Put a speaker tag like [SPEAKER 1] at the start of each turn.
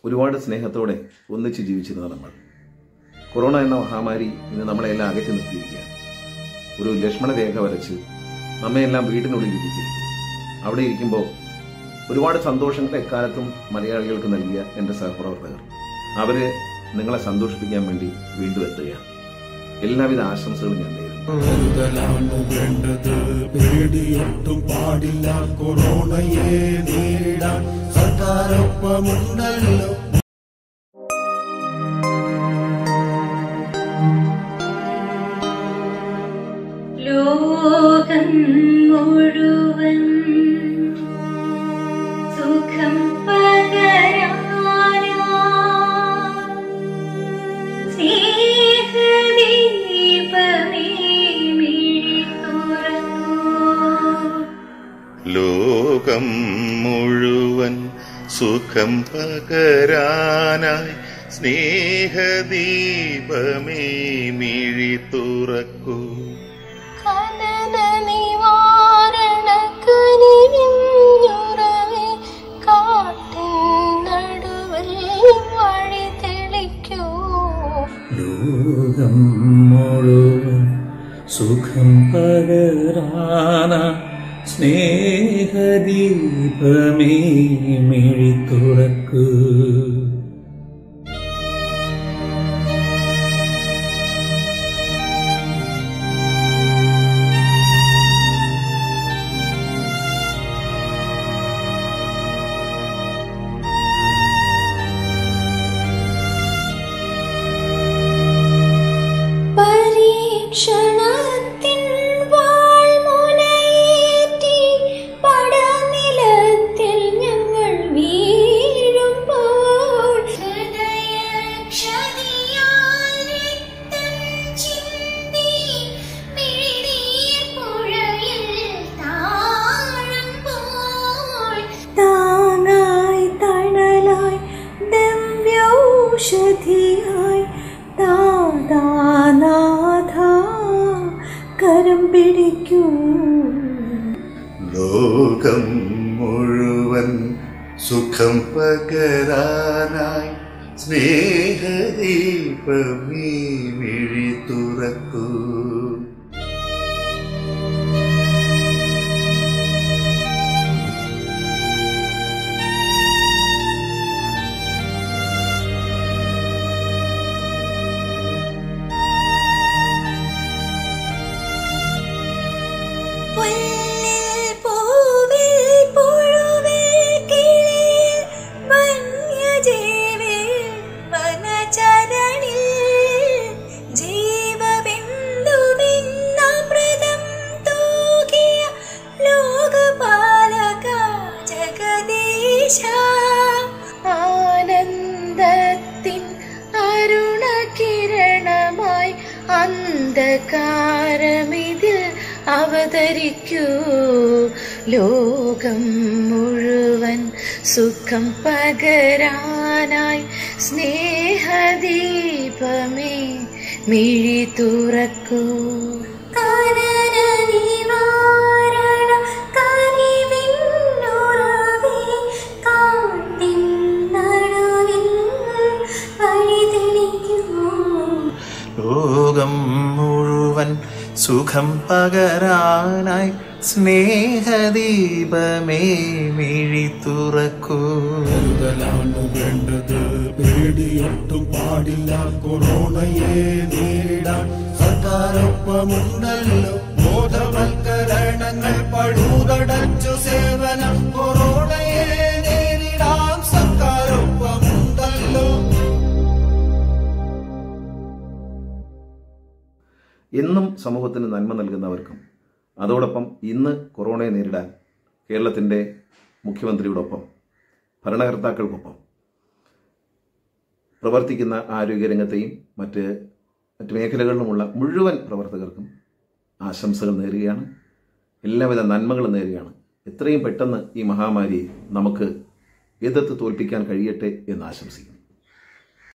[SPEAKER 1] ഒരുപാട് സ്നേഹത്തോടെ ഒന്നിച്ച് ജീവിച്ചിരുന്ന നമ്മൾ കൊറോണ എന്ന മഹാമാരി ഇന്ന് നമ്മളെല്ലാം അകറ്റി നിർത്തിയിരിക്കുകയാണ് ഒരു ലക്ഷ്മണ രേഖ വരച്ച് നമ്മയെല്ലാം വീട്ടിനുള്ളിൽ ഇരിക്കും അവിടെ ഇരിക്കുമ്പോൾ ഒരുപാട് സന്തോഷങ്ങൾ എക്കാലത്തും മലയാളികൾക്ക് നൽകിയ എൻ്റെ സഹപ്രവർത്തകർ അവര് നിങ്ങളെ സന്തോഷിപ്പിക്കാൻ വേണ്ടി വീണ്ടും എത്തുകയാണ് എല്ലാവിധ ആശംസകളും ഞാൻ നേരുന്നു
[SPEAKER 2] കരുതലാണ് വേണ്ടത് പേടിയൊട്ടും പാടില്ല കൊറോണയെ നേരിടാൻ സർക്കാരൊപ്പമുണ്ടല്ലോ
[SPEAKER 3] ലോകം മുഴുവൻ സുഖം പകരാനാ സ്നേഹദീപമേ മിഴി തുറക്കൂ
[SPEAKER 4] ലോകം മുഴുവൻ സുഖം പകരാനായി സ്നേഹദീപമേ മിഴി തുറക്കൂ
[SPEAKER 5] കനന നിവാരണ കനിവിഞ്ഞുറവേ കാട്ടിൻ നടുവിൽ വഴി തെളിക്കൂ
[SPEAKER 6] ലോകം മുഴുവൻ സുഖം പകരാന സ്നേഹദീപമേ മിഴി തുറക്കൂ
[SPEAKER 5] പരീക്ഷണത്തിൻ വാൾമുനയേറ്റി പടനിലത്തിൽ ഞങ്ങൾ വീഴുമ്പോൾ ഹൃദയക്ഷതിയാൽ രക്തം ചിന്തി മിഴിനീർപ്പുഴയിൽ താഴുമ്പോൾ താങ്ങായി തണലായി ദിവ്യൗഷധിയായി ദാദാനാഥ കരം പിടിക്കൂ
[SPEAKER 4] ലോകം മുഴുവൻ സുഖം പകരാനായി സ്നേഹദീപമേ മിഴി തുറക്കൂ
[SPEAKER 5] പുല്ലിൽ പൂവിൽ പുഴുവിൽ കിളിയിൽ വന്യജീവിൽ വനചരണിൽ ജീവബിന്ദുവിന്നമൃതം തൂകിയ ലോകപാലക ജഗദീശ ആനന്ദത്തിൻ അരുണകിരണമായി അന്ധകാരമിതിൽ അവതരിക്കൂ ലോകം മുഴുവൻ സുഖം പകരാനായി സ്നേഹദീപമേ മിഴി തുറക്കൂ കനന നിവാരണ കനിവിന്നുറവേ കാട്ടിൻ നടുവിൽ വഴി തെളിക്കൂ
[SPEAKER 4] ലോകം മുഴുവൻ സുഖം പകരാനായി സ്നേഹദീപമേ മിഴി തുറക്കൂ
[SPEAKER 2] കരുതലാണ് വേണ്ടത് പേടിയൊട്ടും പാടില്ല കൊറോണയെ നേരിടാൻ സർക്കാരൊപ്പമുണ്ടല്ലോ ബോധവൽക്കരണങ്ങൾ പഴുതടച്ചു സേവനം കൊറോണയെ നേരിടാൻ സർക്കാരൊപ്പമുണ്ടല്ലോ
[SPEAKER 1] എന്നും സമൂഹത്തിന് നന്മ നൽകുന്നവർക്കും അതോടൊപ്പം ഇന്ന് കൊറോണയെ നേരിടാൻ കേരളത്തിൻ്റെ മുഖ്യമന്ത്രിയോടൊപ്പം ഭരണകർത്താക്കൾക്കൊപ്പം പ്രവർത്തിക്കുന്ന ആരോഗ്യരംഗത്തെയും മറ്റ് മറ്റ് മേഖലകളിലുമുള്ള മുഴുവൻ പ്രവർത്തകർക്കും ആശംസകൾ നേരുകയാണ് എല്ലാവിധ നന്മകളും നേരുകയാണ് എത്രയും പെട്ടെന്ന് ഈ മഹാമാരിയെ നമുക്ക് എതിർത്ത് തോൽപ്പിക്കാൻ കഴിയട്ടെ എന്ന് ആശംസിക്കുന്നു